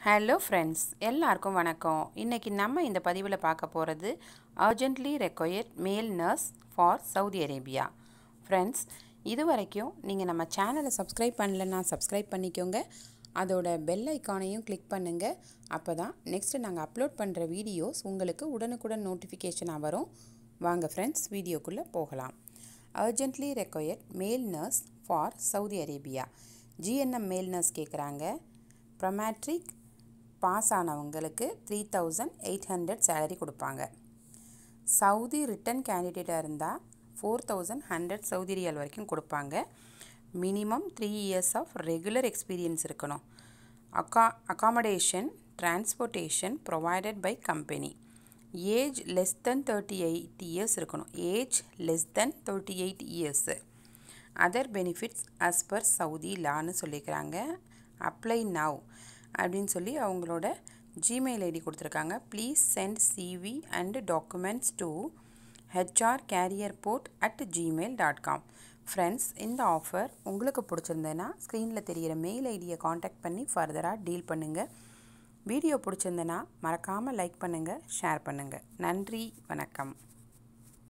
hello friends எல்லாருக்கும் வணக்கம் இன்றைக்கி நம்ம இந்த பதிவில் பார்க்க போகிறது urgently required male nurse for Saudi Arabia friends இது வரைக்கும் நீங்கள் நம்ம சேனலை சப்ஸ்கிரைப் பண்ணலன்னா சப்ஸ்கிரைப் பண்ணிக்கோங்க அதோட பெல் ஐக்கானையும் கிளிக் பண்ணுங்கள் அப்போ தான் நெக்ஸ்ட்டு நாங்கள் அப்லோட் பண்ணுற வீடியோஸ் உங்களுக்கு உடனுக்குடன் நோட்டிஃபிகேஷனாக வரும் வாங்க ஃப்ரெண்ட்ஸ் வீடியோக்குள்ளே போகலாம் urgently required male nurse for Saudi Arabia GNM male nurse கேட்குறாங்க ப்ரொமேட்ரிக் பாஸ் ஆனவங்களுக்கு three thousand eight hundred salary கொடுப்பாங்க சவுதி ரிட்டன் கேண்டிடேட்டாக இருந்தால் four thousand hundred Saudi riyal வரைக்கும் கொடுப்பாங்க minimum three years of regular experience இருக்கணும் அக்கா accommodation transportation provided by company age less than thirty eight years இருக்கணும் age less than thirty eight years other benefits as per Saudi லான்னு சொல்லிக்கிறாங்க apply now அப்படின்னு சொல்லி அவங்களோட ஜிமெயில் ஐடி கொடுத்துருக்காங்க please send CV and documents to HR career port at Gmail dot com friends இந்த offer உங்களுக்கு பிடிச்சிருந்ததுன்னா ஸ்க்ரீனில் தெரிகிற மெயில் ஐடியை காண்டாக்ட் பண்ணி ஃபர்தராக டீல் பண்ணுங்கள் வீடியோ பிடிச்சிருந்ததுன்னா மறக்காமல் லைக் பண்ணுங்கள் ஷேர் பண்ணுங்கள் நன்றி வணக்கம்